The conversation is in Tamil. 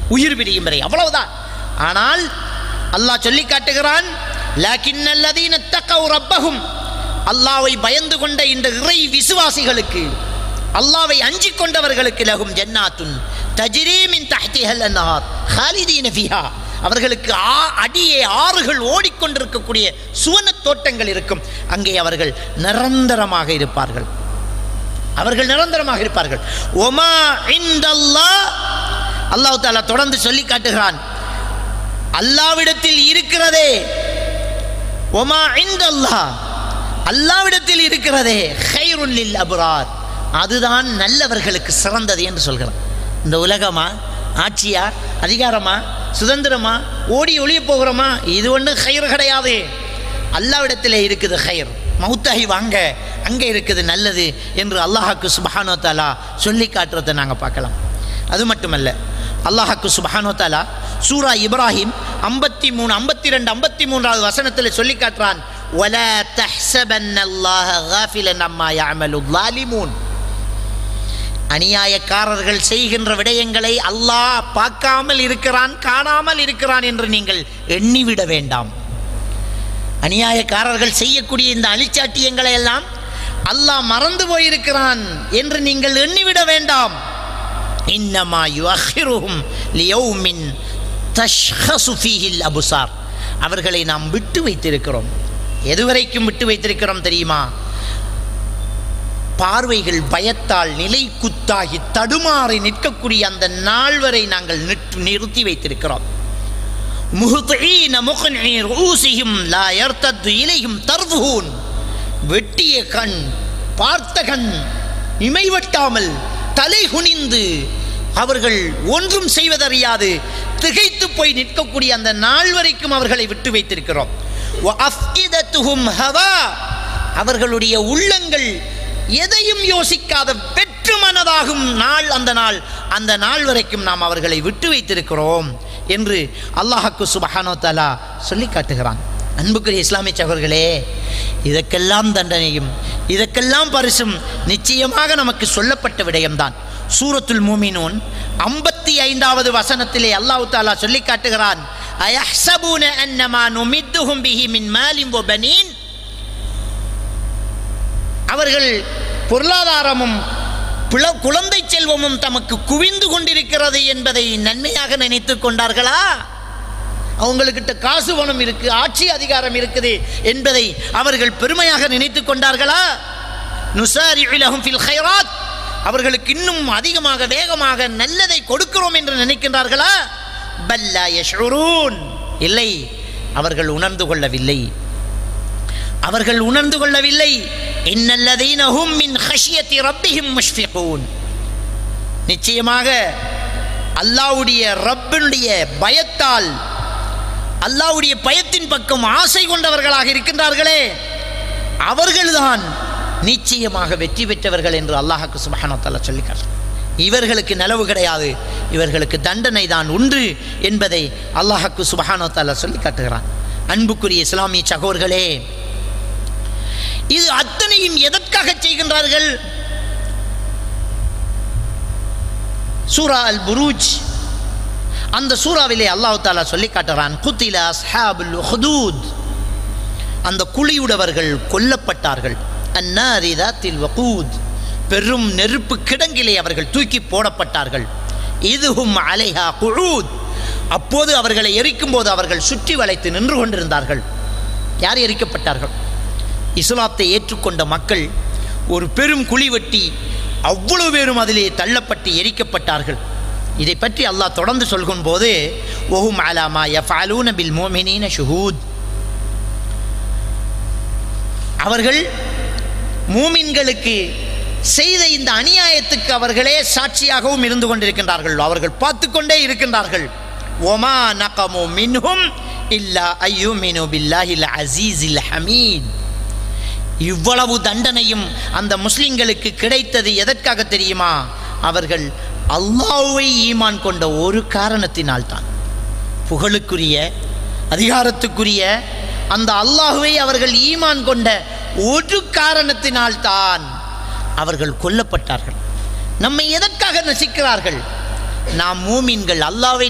உயிர் பிரியும் வரை அவ்வளவுதான் ஆனால் அல்லாஹ் சொல்லி காட்டுகிறான் லாக்கின்னல்லதீன தக்கவு ரப்பகும் அல்லாவை பயந்து கொண்ட இந்த இறை விசுவாசிகளுக்கு அல்லாவை அஞ்சிக் கொண்டவர்களுக்கு லகும் ஜன்னாத்துன் தஜ்ரீமின் தஹ்திஹல் அன்ஹார் ஹாலிதீன ஃபிஹா அவர்களுக்கு ஆ அடியே ஆறுகள் ஓடிக்கொண்டிருக்கக்கூடிய சுவனத் தோட்டங்கள் இருக்கும் அங்கே அவர்கள் நிரந்தரமாக இருப்பார்கள் அவர்கள் நிரந்தரமாக இருப்பார்கள் ஒமா இந்தல்லாஹ் அல்லாஹ் தாலா தொடர்ந்து சொல்லி காட்டுகிறான் அல்லாவிடத்தில் இருக்கிறதே ஒமா இந்தல்லாஹ் அல்லாவிடத்தில் இருக்கிறதே ஹைருல் லில் அபுரார் அதுதான் நல்லவர்களுக்கு சிறந்தது என்று சொல்கிறான் இந்த உலகமா ஆட்சியா அதிகாரமா சுதந்திரமா ஓடி ஒளிய போகிறோமா இது ஒன்றும் ஹைர் கிடையாது அல்லாவிடத்தில் இருக்குது ஹைர் மௌத்தாகி வாங்க அங்கே இருக்குது நல்லது என்று அல்லாஹாக்கு சுபஹானோ தாலா சொல்லி காட்டுறதை நாங்கள் பார்க்கலாம் அது மட்டுமல்ல அல்லாஹாக்கு சுபஹானோ தாலா சூரா இப்ராஹிம் ஐம்பத்தி மூணு ஐம்பத்தி ரெண்டு ஐம்பத்தி மூன்றாவது வசனத்தில் சொல்லி காட்டுறான் وَلَا تَحْسَبَنَّ اللَّهَ غَافِلًا عَمَّا يَعْمَلُ الظَّالِمُونَ அநியாயக்காரர்கள் செய்கின்ற விடயங்களை அல்லாஹ் பார்க்காமல் இருக்கிறான் காணாமல் இருக்கிறான் என்று நீங்கள் எண்ணிவிட வேண்டாம் அநியாயக்காரர்கள் செய்யக்கூடிய இந்த அழிச்சாட்டியங்களை எல்லாம் அல்லாஹ் மறந்து போயிருக்கிறான் என்று நீங்கள் எண்ணிவிட வேண்டாம் இன்னமா யுஅஹிருஹும் லியௌமின் தஷ்ஹசு ஃபீஹில் அபுசார் அவர்களை நாம் விட்டு வைத்திருக்கிறோம் எதுவரைக்கும் விட்டு வைத்திருக்கிறோம் தெரியுமா பார்வைகள் பயத்தால் நிலை குத்தாகி தடுமாறி நிற்கக்கூடிய அந்த நாள் வரை நாங்கள் நிற்- நிறுத்தி வைத்திருக்கிறோம் முஹ்தீன முக்னி ரூசிஹிம் லா யர்தத்து இலைஹிம் தர்வுஹூன் வெட்டிய கண் பார்த்த கண் இமைவட்டாமல் தலை குனிந்து அவர்கள் ஒன்றும் செய்வதறியாது திகைத்து போய் நிற்கக்கூடிய அந்த நாள் வரைக்கும் அவர்களை விட்டு வைத்திருக்கிறோம் وَأَفْئِدَتُهُمْ هَوَى அவர்களுடைய உள்ளங்கள் எதையும் யோசிக்காத வெற்று மனதாகும் நாள் அந்த நாள் அந்த நாள் வரைக்கும் நாம் அவர்களை விட்டு வைத்திருக்கிறோம் என்று அல்லாஹாக்கு சுபஹானோ தஆலா சொல்லி காட்டுகிறான் அன்புக்குரிய இஸ்லாமிய சகோதரர்களே இதற்கெல்லாம் தண்டனையும் இதற்கெல்லாம் பரிசும் நிச்சயமாக நமக்கு சொல்லப்பட்ட விடயம்தான் சூரத்துல் மூமினூன் ஐம்பத்தி ஐந்தாவது வசனத்திலே அல்லாஹ் தாலா சொல்லி காட்டுகிறான் அயஹ்சபூன அன்னமா நுமித்துஹும் பிஹி மின் மாலிம் வபனீன் அவர்கள் பொருளாதாரமும் பிள- குழந்தை செல்வமும் தமக்கு குவிந்து கொண்டிருக்கிறது என்பதை நன்மையாக நினைத்து கொண்டார்களா அவங்களுக்கிட்ட காசு பணம் இருக்கு ஆட்சி அதிகாரம் இருக்குது என்பதை அவர்கள் பெருமையாக நினைத்து கொண்டார்களா நுசாரி லஹும் ஃபில் ஹைராத் அவர்களுக்கு இன்னும் அதிகமாக வேகமாக நல்லதை கொடுக்கிறோம் என்று நினைக்கின்றார்களா பல்லா யஷ்உரூன் இல்லை அவர்கள் உணர்ந்து கொள்ளவில்லை அவர்கள் உணர்ந்து கொள்ளவில்லை இன்னல்லதீன ஹும் மின் ஹஷியத்தி ரப்பிஹிம் முஷ்ஃபிகூன் நிச்சயமாக அல்லாஹ்வுடைய ரப்பினுடைய பயத்தால் அல்லாஹ்வுடைய பயத்தின் பக்கம் ஆசை கொண்டவர்களாக இருக்கின்றார்களே அவர்கள்தான் நிச்சயமாக வெற்றி பெற்றவர்கள் என்று அல்லாஹ்க்கு சுப்ஹானஹு வ தஆலா சொல்லிக்கார் இவர்களுக்கு நலவு கிடையாது இவர்களுக்கு தண்டனை தான் உண்டு என்பதை அல்லாஹ்க்கு சுப்ஹானஹு வ தஆலா சொல்லி காட்டுகிறான் அன்புக்குரிய இஸ்லாமிய சகோதர்களே இது அத்தனையும் எதற்காக செய்கின்றார்கள் சூரா அல் புரூஜ் அந்த சூறாவிலே அல்லாஹ் தாலா சொல்லி காட்டுறான் குத்தில அஸ்ஹாபுல் உஹ்தூத் அந்த குழியுடவர்கள் கொல்லப்பட்டார்கள் அன்னாரி தாத்தில் வகூத் பெரும் நெருப்பு கிடங்கிலே அவர்கள் தூக்கி போடப்பட்டார்கள் இதுஹும் அலைஹா குழூத் அப்போது அவர்களை எரிக்கும் போது அவர்கள் சுற்றி வளைத்து நின்று கொண்டிருந்தார்கள் யார் எரிக்கப்பட்டார்கள் இஸ்லாத்தை ஏற்றுக்கொண்ட மக்கள் ஒரு பெரும் குழி வெட்டி அவ்வளவு பேரும் அதிலே தள்ளப்பட்டு எரிக்கப்பட்டார்கள் இதை பற்றி அல்லாஹ் தொடர்ந்து சொல்கும் போது ஒஹும் அலாமா யஃபாலூன பில் மோமினீன ஷுஹூத் அவர்கள் மூமின்களுக்கு செய்த இந்த அநியாயத்துக்கு அவர்களே சாட்சியாகவும் இருந்து கொண்டிருக்கின்றார்கள் அவர்கள் பார்த்து கொண்டே இருக்கின்றார்கள் ஒமா நகமு மின்ஹும் இல்லா ஐயோ மினு பில்லாஹில் அசீஸில் ஹமீத் இவ்வளவு தண்டனையும் அந்த முஸ்லிம்களுக்கு கிடைத்தது எதற்காக தெரியுமா அவர்கள் அல்லாஹ்வை ஈமான் கொண்ட ஒரு காரணத்தினால்தான் புகழுக்குரிய அதிகாரத்துக்குரிய அந்த அல்லாஹுவை அவர்கள் ஈமான் கொண்ட ஒரு காரணத்தினால்தான் அவர்கள் கொல்லப்பட்டார்கள் நம்மை எதற்காக நசிக்கிறார்கள் நாம் மூமின்கள் அல்லாஹ்வை